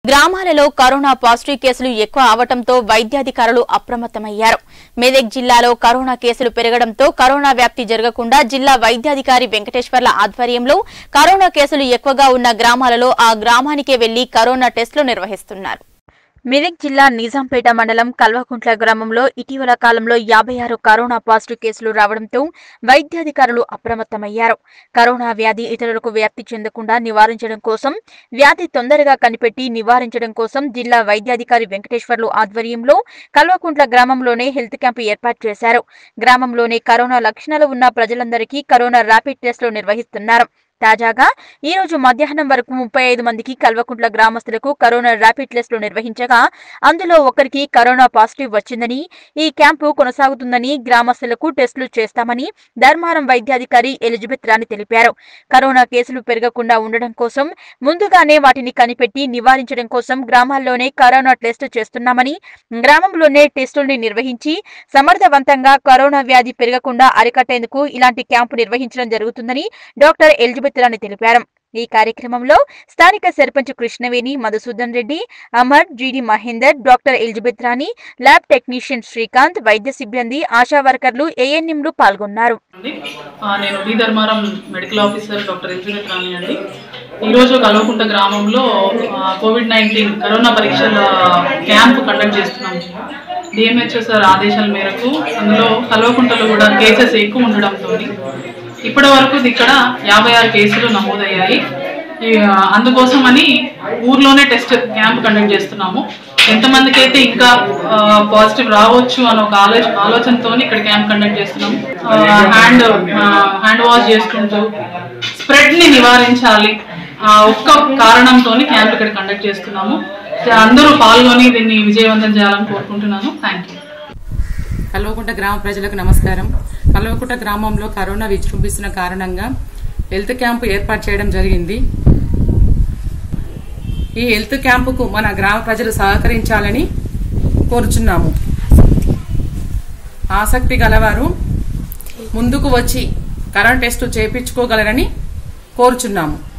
గ్రామాలలో corona positive కేసులు ఎక్కువ అవటంతో వైద్యాధికారులు అప్రమత్తమయ్యారు మెదక్ జిల్లాలో కరోనా కేసులు పెరగడంతో కరోనా వ్యాప్తి జరగకుండా జిల్లా వైద్యాధికారి వెంకటేశ్వర్ల ఆధ్వర్యంలో కరోనా కేసులు ఎక్కువగా ఉన్న గ్రామాలలో ఆ గ్రామానికే వెళ్లి కరోనా టెస్టులు నిర్వహిస్తున్నారు మెదక్ జిల్లా నిజాంపేట మండలం కల్వకుంట్ల గ్రామంలో ఇటీవల కాలంలో యాభై ఆరు కరోనా పాజిటివ్ కేసులు రావడంతో వైద్యాధికారులు అప్రమత్తమయ్యారు కరోనా వ్యాధి ఇతరులకు వ్యాప్తి చెందకుండా నివారించడం కోసం వ్యాధి తొందరగా కనిపెట్టి నివారించడం కోసం జిల్లా వైద్యాధికారి వెంకటేశ్వర్లు ఆధ్వర్యంలో కల్వకుంట్ల గ్రామంలోనే హెల్త్ క్యాంపు ఏర్పాటు చేశారు గ్రామంలోనే కరోనా లక్షణాలు ఉన్న ప్రజలందరికీ కరోనా ర్యాపిడ్ టెస్టులు నిర్వహిస్తున్నారు తాజాగా ఈ రోజు మధ్యాహ్నం వరకు ముప్పై ఐదు మందికి కల్వకుంట్ల గ్రామస్తులకు కరోనా ర్యాపిడ్ టెస్టులు నిర్వహించగా అందులో ఒకరికి కరోనా పాజిటివ్ వచ్చిందని ఈ క్యాంపు కొనసాగుతుందని గ్రామస్తులకు టెస్టులు చేస్తామని ధర్మారం వైద్యాధికారి ఎలిజబెత్ రాణి తెలిపారు కరోనా కేసులు పెరగకుండా ఉండడం కోసం ముందుగానే వాటిని కనిపెట్టి నివారించడం కోసం గ్రామాల్లోనే కరోనా టెస్టు చేస్తున్నామని గ్రామంలోనే టెస్టుల్ని నిర్వహించి సమర్థవంతంగా కరోనా వ్యాధి పెరగకుండా అరికట్టేందుకు ఇలాంటి క్యాంపు నిర్వహించడం జరుగుతుందని డాక్టర్ ఎలిజబెత్ రాణి తెలిపారు ఈ కార్యక్రమంలో స్థానిక sarpanch Krishnaveni Madhusudan Reddy Amar Jeedi Mahender doctor Elizabeth Rani lab technician Srikanth వైద్య సిబ్బంది ఆశా వర్కర్లు ఏఎన్ఎంలు పాల్గొన్నారు అండి ఆ, నేను D Dharmaram medical officer doctor Elizabeth Rani అండి ఈరోజు కల్వకుంట గ్రామంలో ఆ, కోవిడ్ నైన్టీన్ కరోనా పరీక్షల క్యాంప్ కండక్ట్ చేస్తున్నాం డిఎంహెచ్ఓ సార్ ఆదేశాల మేరకు అందులో కల్వకుంటలో కూడా కేసెస్ ఎక్కువ ఉండడంతో ఇప్పటి వరకు ఇక్కడ యాభై ఆరు కేసులు నమోదయ్యాయి ఈ, ఆ, అందుకోసమని ఊర్లోనే టెస్ట్ క్యాంప్ కండక్ట్ చేస్తున్నాము ఎంతమందికి అయితే ఇంకా పాజిటివ్ రావచ్చు అని ఒక ఆలోచన ఆలోచనతో ఇక్కడ క్యాంప్ కండక్ట్ చేస్తున్నాము హ్యాండ్ హ్యాండ్ వాష్ చేసుకుంటూ స్ప్రెడ్ ని నివారించాలి ఆ ఒక్క కారణంతో క్యాంప్ ఇక్కడ కండక్ట్ చేస్తున్నాము అందరూ పాల్గొని దీన్ని విజయవంతం చేయాలని కోరుకుంటున్నాను థ్యాంక్ యూ కల్వకుంట గ్రామ ప్రజలకు నమస్కారం కల్వకుంట గ్రామంలో కరోనా విజృంభిస్తున్న కారణంగా హెల్త్ క్యాంపు ఏర్పాటు చేయడం జరిగింది ఈ హెల్త్ క్యాంపుకు మన గ్రామ ప్రజలు సహకరించాలని కోరుచున్నాము ఆసక్తి గలవారు ముందుకు వచ్చి కరోనా టెస్టు చేయించుకోగలరని కోరుచున్నాము